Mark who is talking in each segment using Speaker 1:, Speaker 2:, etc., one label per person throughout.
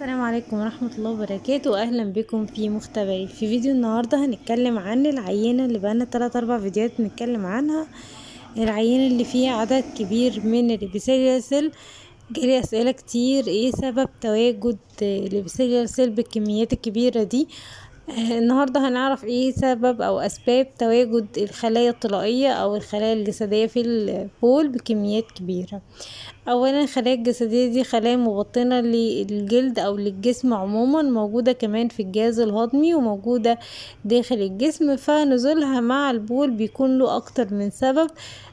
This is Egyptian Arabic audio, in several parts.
Speaker 1: السلام عليكم ورحمة الله وبركاته أهلا بكم في مختبري في فيديو النهاردة هنتكلم عن العينة اللي بقالنا تلات أربع فيديوهات بنتكلم عنها العينة اللي فيها عدد كبير من الإبيثيليال سيل جالي أسئلة كتير ايه سبب تواجد الإبيثيليال سيل بالكميات الكبيرة دي آه، النهاردة هنعرف ايه سبب او اسباب تواجد الخلايا الطلائية او الخلايا الجسدية في البول بكميات كبيرة اولا الخلايا الجسدية دي خلايا مبطنة للجلد او للجسم عموما موجودة كمان في الجهاز الهضمي وموجودة داخل الجسم فنزولها مع البول بيكون له اكتر من سبب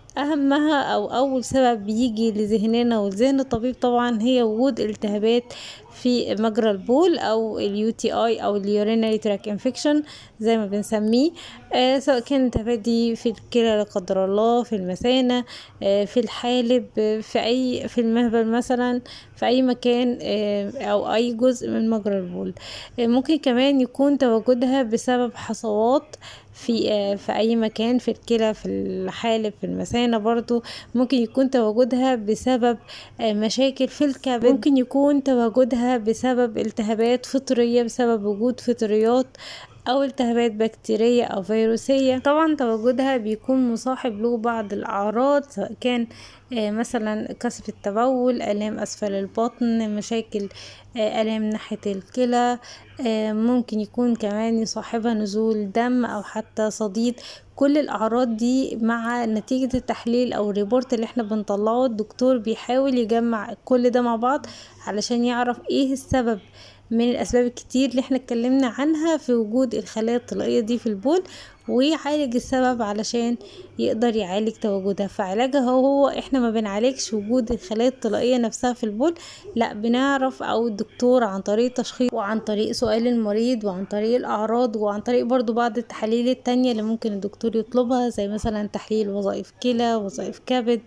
Speaker 1: اهمها او اول سبب بيجي لذهننا ولذهن الطبيب طبعا هي وجود التهابات في مجرى البول او اليو تي اي او اليورينري تراك انفكشن زي ما بنسميه آه سواء كانت التهابات دي في الكلى لا قدر الله في المثانه آه في الحالب آه في اي في المهبل مثلا في اي مكان آه او اي جزء من مجرى البول آه ممكن كمان يكون تواجدها بسبب حصوات في آه في اي مكان في الكلى في الحالب في المثانه برضو ممكن يكون تواجدها بسبب آه مشاكل في الكبد ممكن يكون تواجدها بسبب التهابات فطريه بسبب وجود فطريات او التهابات بكتيرية او فيروسية طبعا تواجدها بيكون مصاحب له بعض الاعراض سواء كان آه مثلا كسر التبول الام اسفل البطن مشاكل آه الام ناحية الكلى آه ممكن يكون كمان يصاحبها نزول دم او حتى صديد كل الاعراض دي مع نتيجة التحليل او الريبورت اللي احنا بنطلعه الدكتور بيحاول يجمع كل ده مع بعض علشان يعرف ايه السبب من الاسباب الكتير اللي احنا اتكلمنا عنها في وجود الخلايا الطلائيه دي في البول ويعالج السبب علشان يقدر يعالج تواجدها فعلاجها هو احنا ما بنعالجش وجود الخلايا الطلائيه نفسها في البول لا بنعرف او الدكتور عن طريق تشخيص وعن طريق سؤال المريض وعن طريق الاعراض وعن طريق برضو بعض التحاليل التانية اللي ممكن الدكتور يطلبها زي مثلا تحليل وظائف كلى وظائف كبد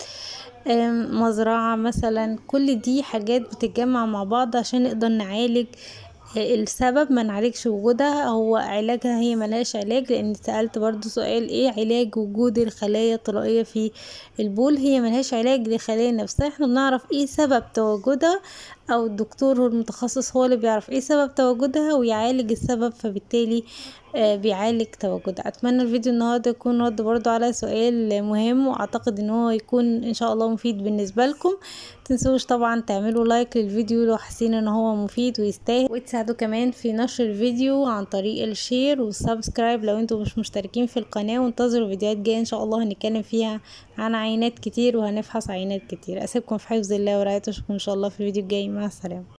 Speaker 1: مزرعة مثلا كل دي حاجات بتتجمع مع بعض عشان نقدر نعالج السبب ما نعالجش وجودها هو علاجها هي ملهاش علاج لان سألت برضو سؤال ايه علاج وجود الخلايا الطلائية في البول هي ملهاش علاج للخلايا نفسها احنا بنعرف ايه سبب تواجدها او الدكتور المتخصص هو اللي بيعرف ايه سبب تواجدها ويعالج السبب فبالتالي آه بيعالج تواجدها اتمنى الفيديو النهارده يكون رد برضو على سؤال مهم واعتقد ان هو يكون ان شاء الله مفيد بالنسبه لكم تنسوش طبعا تعملوا لايك للفيديو لو حاسين ان هو مفيد ويستاهل وتساعدوا كمان في نشر الفيديو عن طريق الشير والسبسكرايب لو انتم مش مشتركين في القناه وانتظروا فيديوهات جايه ان شاء الله هنتكلم فيها عن عينات كتير وهنفحص عينات كتير اسيبكم في حفظ الله ورعايته اشوفكم ان شاء الله في الفيديو الجاي مع السلامه